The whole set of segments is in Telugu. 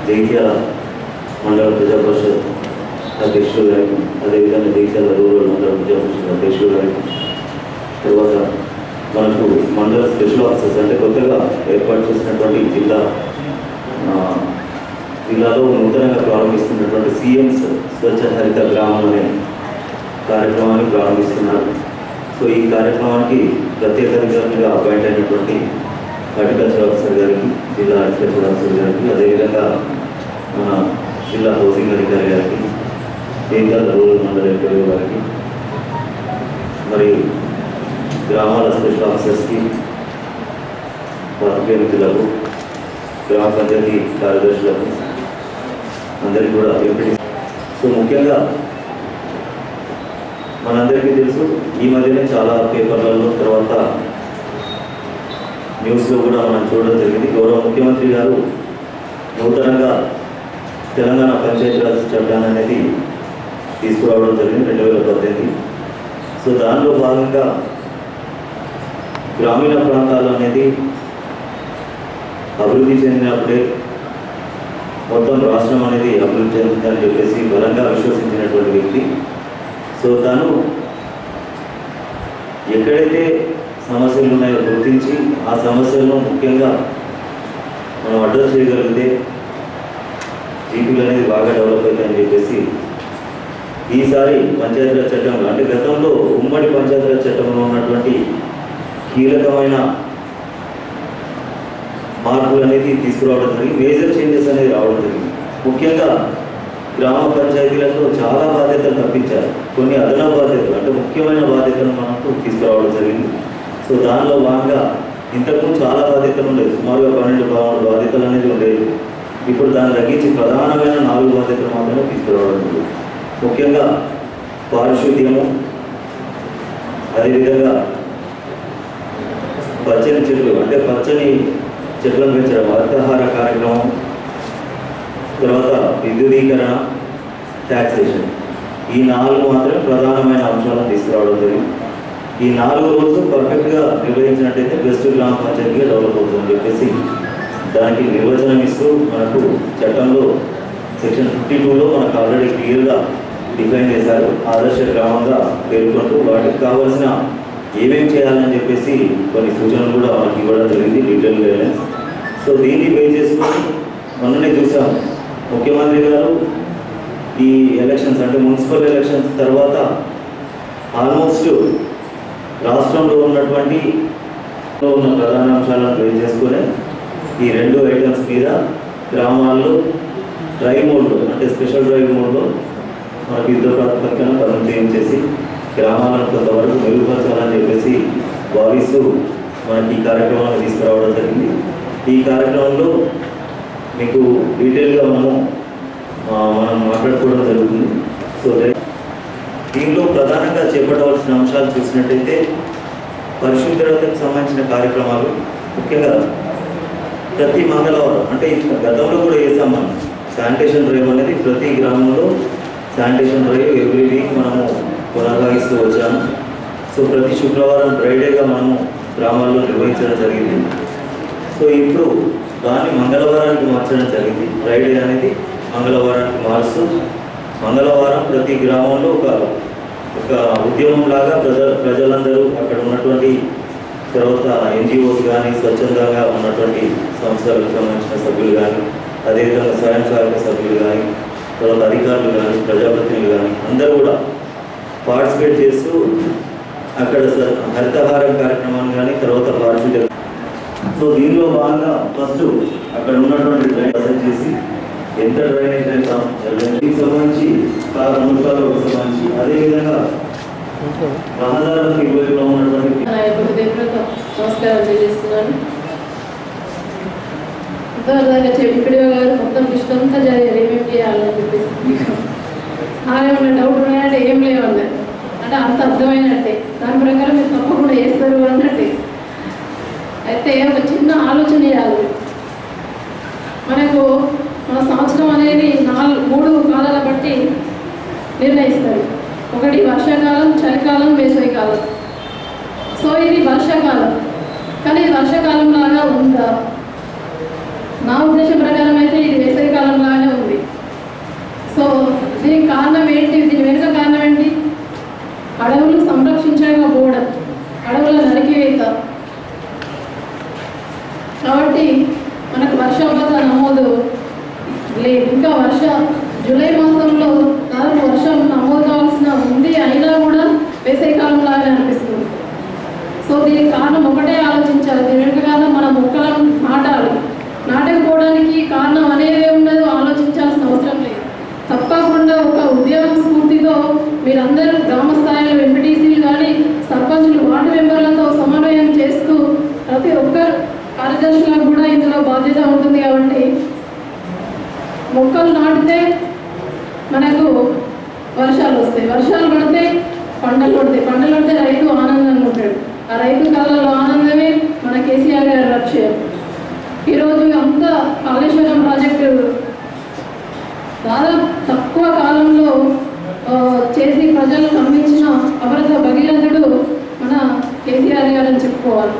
జగిత్యాల మండల ప్రజా పరిషత్ అధ్యక్షుడు గారికి అదేవిధంగా జగిత్యాల రూరల్ మండల ప్రజా పరిషత్ అధ్యక్షుడు గారికి తర్వాత మనకు మండల స్పెషల్ ఆఫీసర్స్ అంటే కొత్తగా ఏర్పాటు చేసినటువంటి జిల్లా ఆ, జిల్లాలో నూతనంగా ప్రారంభిస్తున్నటువంటి సీఎంస్ స్వచ్ఛ హరిత గ్రామం అనే కార్యక్రమాన్ని ప్రారంభిస్తున్నారు సో ఈ కార్యక్రమానికి ప్రత్యేక అధికారులుగా అపాయింట్ అయినటువంటి హార్టికల్చర్ ఆఫీసర్ గారికి జిల్లా హార్టికల్చర్ ఆఫీసర్ గారికి అదేవిధంగా మన జిల్లా హౌసింగ్ అధికారి గారికి కేంద్రాల రూరల్ మండల ఎంపీ గారికి మరి గ్రామాల స్పెషల్ ఆఫీసర్స్కి పాత్రికేయ మిత్రులకు గ్రామ పంచాయతీ కార్యదర్శులకు అందరికీ కూడా ఎంపీ సో ముఖ్యంగా మనందరికీ తెలుసు ఈ మధ్యనే చాలా పేపర్లలో తర్వాత న్యూస్లో కూడా మనం చూడడం జరిగింది గౌరవ ముఖ్యమంత్రి గారు నూతనంగా తెలంగాణ పంచాయతీరాజ్ చట్టాన్ని అనేది తీసుకురావడం జరిగింది రెండు వేల పద్దెనిమిది సో దానిలో భాగంగా గ్రామీణ ప్రాంతాలు అనేది అభివృద్ధి చెందినప్పుడే మొత్తం రాష్ట్రం అనేది అభివృద్ధి చెందుతుందని చెప్పేసి బలంగా విశ్వసించినటువంటి వ్యక్తి సో తను ఎక్కడైతే సమస్యలు ఉన్నాయో గుర్తించి ఆ సమస్యలను ముఖ్యంగా మనం అడ్రస్ చేయగలిగితే జీపీలు అనేది బాగా డెవలప్ అవుతాయని చెప్పేసి ఈసారి పంచాయతీరాజ్ చట్టంలో అంటే గతంలో ఉమ్మడి పంచాయతీరాజ్ చట్టంలో ఉన్నటువంటి కీలకమైన మార్పులు అనేది తీసుకురావడం జరిగింది మేజర్ చేంజెస్ అనేది రావడం జరిగింది ముఖ్యంగా గ్రామ పంచాయతీలకు చాలా బాధ్యతలు తప్పించారు కొన్ని అదనపు బాధ్యతలు అంటే ముఖ్యమైన బాధ్యతలు మనకు తీసుకురావడం జరిగింది సో దానిలో భాగంగా ఇంతకుముందు చాలా బాధ్యతలు ఉండేవి సుమారుగా పన్నెండు బా- బాధ్యతలు అనేది ఉండేవి ఇప్పుడు దాన్ని తగ్గించి ప్రధానమైన నాలుగు బాధ్యతలు మాత్రమే తీసుకురావడం జరిగింది ముఖ్యంగా పారిశుద్ధ్యము అదేవిధంగా పచ్చని చెట్లు అంటే పచ్చని చెట్లను పెంచడం అర్థాహార కార్యక్రమం తర్వాత విద్యుదీకరణ ట్యాక్సేషన్ ఈ నాలుగు మాత్రం ప్రధానమైన అంశాలను తీసుకురావడం జరిగింది ఈ నాలుగు రోజు పర్ఫెక్ట్గా నిర్వహించినట్టయితే బెస్ట్ గ్రామ పంచాయతీగా డెవలప్ అవుతుందని చెప్పేసి దానికి నిర్వచనం ఇస్తూ మనకు చట్టంలో సెక్షన్ ఫిఫ్టీ టూలో మనకు ఆల్రెడీ క్లియర్గా డిఫైన్ చేశారు ఆదర్శ గ్రామంగా పేర్కొంటూ వాటికి కావాల్సిన ఏమేం చేయాలని చెప్పేసి కొన్ని సూచనలు కూడా మనకి ఇవ్వడం జరిగింది డీటెయిల్ గైడ్లైన్స్ సో దీన్ని బేస్ చేసుకొని మొన్ననే చూసాం ముఖ్యమంత్రి గారు ఈ ఎలక్షన్స్ అంటే మున్సిపల్ ఎలక్షన్స్ తర్వాత ఆల్మోస్ట్ రాష్ట్రంలో ఉన్నటువంటి లో ఉన్న ప్రధాన అంశాలను బేస్ చేసుకుని ఈ రెండు ఐటమ్స్ మీద గ్రామాల్లో డ్రైవ్ మోడ్లో అంటే స్పెషల్ డ్రైవ్ మోడ్లో మనకి యుద్ధ ప్రాతిపదికన పనులు చేయించేసి గ్రామాలను కొంతవరకు మెరుగుపరచాలని చెప్పేసి భావిస్తూ మనకి ఈ కార్యక్రమాన్ని తీసుకురావడం జరిగింది ఈ కార్యక్రమంలో మీకు డీటెయిల్గా మనము ఆ, మనం మాట్లాడుకోవడం జరుగుతుంది సో దయ- దీనిలో ప్రధానంగా చేపట్టవలసిన అంశాలు చూసినట్టయితే పరిశుభ్రతకు సంబంధించిన కార్యక్రమాలు ముఖ్యంగా ప్రతి మంగళవారం అంటే ఇంకా గతంలో కూడా చేసాం మనం శానిటేషన్ డ్రైవ్ అనేది ప్రతి గ్రామంలో శానిటేషన్ డ్రైవ్ ఎవ్రీ వీక్ మనము కొనసాగిస్తూ వచ్చాము సో ప్రతి శుక్రవారం ఫ్రైడేగా మనము గ్రామాల్లో నిర్వహించడం జరిగింది సో ఇప్పుడు దాన్ని మంగళవారానికి మార్చడం జరిగింది ఫ్రైడే అనేది మంగళవారానికి మారుస్తూ మంగళవారం ప్రతి గ్రామంలో ఒక ఒక ఉద్యమం లాగా ప్రజ ప్రజలందరూ అక్కడ ఉన్నటువంటి తర్వాత ఎన్జిఓస్ కానీ స్వచ్ఛందంగా ఉన్నటువంటి సంస్థలకు సంబంధించిన సభ్యులు కానీ అదేవిధంగా స్వయం సహాయక సభ్యులు కానీ తర్వాత అధికారులు కానీ ప్రజాప్రతినిధులు కానీ అందరూ కూడా పార్టిసిపేట్ చేస్తూ అక్కడ స- హరితహారం కార్యక్రమాన్ని కానీ తర్వాత పారిశుద్ధ్య సో దీనిలో భాగంగా ఫస్ట్ అక్కడ ఉన్నటువంటి డ్రైన్ అసెస్ చేసి ఎంత డ్రైనేజ్ ఎంత దీనికి సంబంధించి మున్సిపాలకు సంబంధించి అదేవిధంగా రహదారులకు ఇరువైపులా ఉన్నటువంటి నా యొక్క హృదయపూర్వక నమస్కారం తెలియజేస్తున్నాను ఇంతవరకు చెప్పిడియో గారు మొత్తం లిస్ట్ అంతా చదివారు ఏమేమి చేయాలని చెప్పేసి సార్ ఏమన్నా డౌట్ ఉన్నాయంటే ఏం లేవన్నారు అంటే అంత అర్థమైనట్టే దాని ప్రకారం మీరు తప్పకుండా చేస్తారు అన్నట్టే అయితే ఒక చిన్న ఆలోచన చేయాలి మనకు మన సంవత్సరం అనేది నాలుగు మూడు కాలాల బట్టి నిర్ణయిస్తారు ఒకటి వర్షాకాలం చలికాలం వేసవికాలం సో ఇది వర్షాకాలం కానీ ఇది వర్షాకాలం లాగా ఉందా నా ఉద్దేశం ప్రకారం అయితే ఇది వేసవికాలం ఇంకా వర్ష జూలై మాసంలో దాదాపు వర్షం నమోదు కావాల్సిన ఉంది అయినా కూడా వేసవి కాలం లాగానే అనిపిస్తుంది సో దీనికి కారణం ఒకటే ఆలోచించాలి దీని వెనుక కారణం మన మొక్కలను నాటాలి నాటకపోవడానికి కారణం అనేది ఉండదు ఆలోచించాల్సిన అవసరం లేదు తప్పకుండా ఒక ఉద్యోగ స్ఫూర్తితో మీరందరూ గ్రామ స్థాయిలో ఎంపీటీసీలు కానీ సర్పంచులు వార్డు మెంబర్లతో సమన్వయం చేస్తూ ప్రతి ఒక్కరు కార్యదర్శులకు కూడా ఇందులో బాధ్యత ఉంటుంది కాబట్టి మొక్కలు నాటితే మనకు వర్షాలు వస్తాయి వర్షాలు పడితే పంటలు పడతాయి పంటలు పడితే రైతు ఆనందంగా ఉంటాడు ఆ రైతు కళ్ళలో ఆనందమే మన కేసీఆర్ గారి లక్ష్యం ఈరోజు అంత కాళేశ్వరం ప్రాజెక్టు దాదాపు తక్కువ కాలంలో ఆ, చేసి ప్రజలకు అందించిన అమృత భగీరథుడు మన కేసీఆర్ గారు అని చెప్పుకోవాలి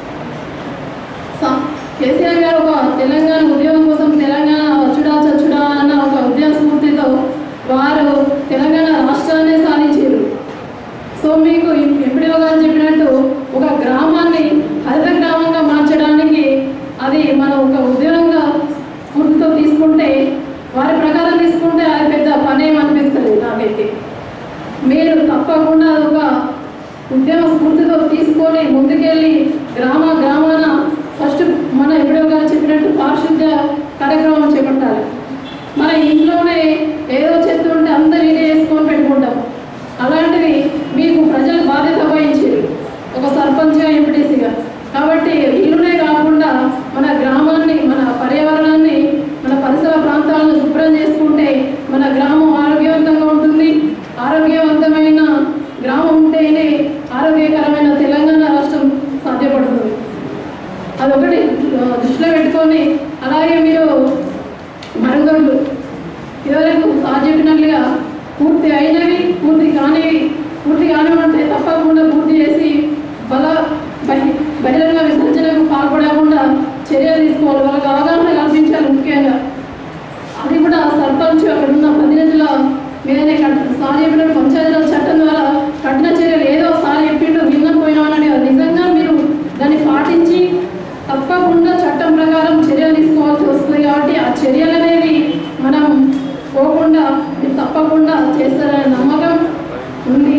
స- కేసీఆర్ గారు ఒక తెలంగాణ ఉద్యోగం కోసం తెలంగాణ వచ్చుడా చచ్చుడా అన్న ఒక ఉద్యమ స్ఫూర్తితో వారు తెలంగాణ రాష్ట్రాన్ని సాధించారు సో మీకు ఎప్పుడో గారు చెప్పినట్టు ఒక గ్రామాన్ని హరిత గ్రామంగా మార్చడానికి అది మనం ఒక ఉద్యోగంగా స్ఫూర్తితో తీసుకుంటే వారి ప్రకారం తీసుకుంటే అది పెద్ద పనేం అనిపిస్తుంది నాకైతే మీరు తప్పకుండా అది ఒక ఉద్యమ స్ఫూర్తితో తీసుకొని ముందుకెళ్ళి గ్రామ గ్రామాన ఫస్ట్ మన ఎప్పుడో గారు చెప్పినట్టు పారిశుద్ధ్య కార్యక్రమం చేపట్టాలి మన ఇంట్లోనే ఏదో చెత్త ఉంటే అందరు ఇదే వేసుకొని పెట్టుకుంటాం అలాంటివి మీకు ప్రజలు బాధ్యత వహించారు ఒక సర్పంచ్గా ఎంపీటీసీగా కాబట్టి ఇల్లునే కాకుండా మన గ్రామాన్ని మన పర్యావరణాన్ని మన పరిసర ప్రాంతాలను శుభ్రం చేసుకుంటే మన గ్రామం ఆరోగ్యవంతంగా ఉంటుంది ఆరోగ్యవంతమైన గ్రామం ఉంటేనే ఆరోగ్యకరమైన తెలంగాణ రాష్ట్రం సాధ్యపడుతుంది అదొకటి ఆ, దృష్టిలో పెట్టుకొని అలాగే మీరు మరుగుదొడ్లు ఇదివరకు సార్ చెప్పినట్లుగా పూర్తి అయినవి పూర్తి కానివి పూర్తి కానివంటే తప్పకుండా పూర్తి చేసి బల బహి బహిరంగ విసర్జనకు పాల్పడకుండా చర్యలు తీసుకోవాలి వాళ్ళకి అవగాహన కల్పించాలి ముఖ్యంగా అది కూడా సర్పంచ్ అక్కడ ఉన్న ప్రతినిధుల మీదనే కట్ సార్ చెప్పినట్టు పంచాయతీరాజ్ చట్టం ద్వారా కఠిన చర్యలు ఏదో సార్ చెప్పిండు విన్నపోయినామని కాదు. నిజంగా మీరు దాన్ని పాటించి తప్పకుండా చట్టం ప్రకారం చర్యలు తీసుకోవాల్సి వస్తుంది కాబట్టి ఆ చర్యలు అనేవి మనం పోకుండా మీరు తప్పకుండా చేస్తారనే నమ్మకం ఉంది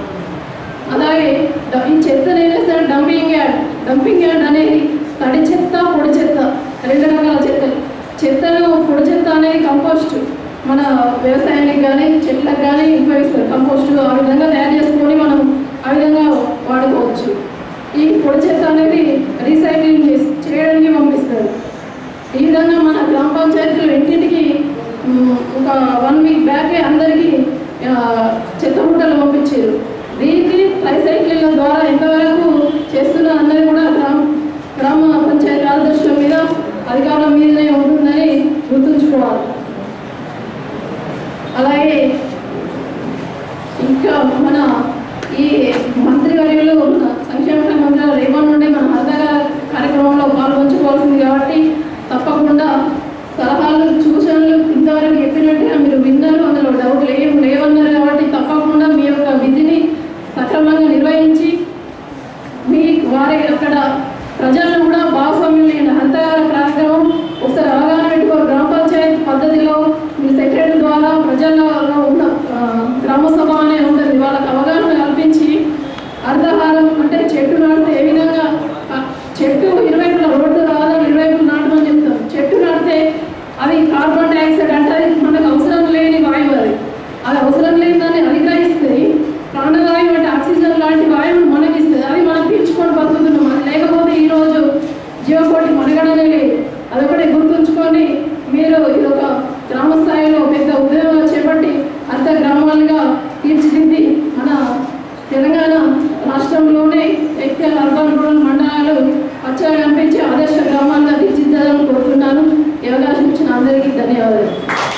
అలాగే డ- ఈ చెత్తను ఏం చేస్తారు డంపింగ్ యార్డ్ డంపింగ్ యార్డ్ అనేది తడి చెత్త పొడి చెత్త రెండు రకాల చెత్తలు చెత్తను పొడి చెత్త అనేది కంపోస్ట్ మన వ్యవసాయానికి కానీ చెట్లకు కానీ ఉపయోగిస్తారు కంపోస్ట్ ఆ విధంగా తయారు చేసుకొని మనం ఆ విధంగా వాడుకోవచ్చు ఈ పొడి చెత్త అనేది రీసైక్లింగ్ చేసి చేయడానికి పంపిస్తారు ఈ విధంగా మన గ్రామ పంచాయతీలు ఇంటింటికి మ్, ఒక వన్ వీక్ బ్యాకే అందరికీ ఆ, చెత్త బుట్టలు పంపించారు దీనికి రీసైక్లింగ్ ద్వారా ఎంతవరకు చేస్తున్నారు అన్నది కూడా గ్రామ గ్రామ పంచాయతీ కార్యదర్శుల మీద అధికారుల మీదనే ఉంటుందని గుర్తుంచుకోవాలి అలాగే ఇంకా మన ఈ మంత్రివర్యులు మన సంక్షేమ శాఖ మంత్రి రేవంత్ నుండి మన హరితగా కార్యక్రమంలో పాల్గొంచుకోవాల్సింది కాబట్టి తప్పకుండా సలహాలు సూచనలు ఇంతవరకు చెప్పినట్టుగా మీరు విన్నారు అందులో డౌట్ లేవు లేవన్నారు కాబట్టి తప్పకుండా మీ యొక్క విధిని సక్రమంగా నిర్వహించి మీ వారి అక్కడ ప్రజలను కూడా భాగస్వామ్యం లేని హంతగార కార్యక్రమం ఒకసారి అవగాహన పెట్టుకో గ్రామ పంచాయతీ పద్ధతిలో మీ సెక్రటరీ ద్వారా ప్రజల్లో ఉన్న ఆ, గ్రామ సభ అనే ఉంటుంది వాళ్ళకి అవగాహన కల్పించి అర్ధహారం అంటే చెట్టు నాటితే ఏ విధంగా ఆ, చెట్టు ఇరువైపుల రోడ్డు రాదని ఇరువైపులు నాటమని చెప్తాం చెట్టు నాటితే అది కార్బన్ డైఆక్సైడ్ అంటే అది మనకు అవసరం లేని వాయువు అది అది అవసరం లేని దాన్ని అధిగ్రహిస్తుంది ప్రాణవాయువు అంటే ఆక్సిజన్ లాంటి వాయువును మనకి ఇస్తుంది అది మనం పీల్చుకొని బతుకుతున్నాం అది లేకపోతే ఈరోజు జీవకోటి మనగడనే లేదు అదొకటి గుర్తుంచుకొని మీరు ఇది ఒక గ్రామ స్థాయిలో పెద్ద ఉద్యోగాలు చేపట్టి అర్ధ గ్రామాలుగా తీర్చిదిద్ది మన తెలంగాణ రాష్ట్రంలోనే ఎక్కువ అర్బన్ రూరల్ మండలాలు పచ్చగా కనిపించే ఆదర్శ గ్రామాలుగా తీర్చిదిద్దాలని కోరుతున్నాను ఈ అవకాశం ఇచ్చిన అందరికీ ధన్యవాదాలు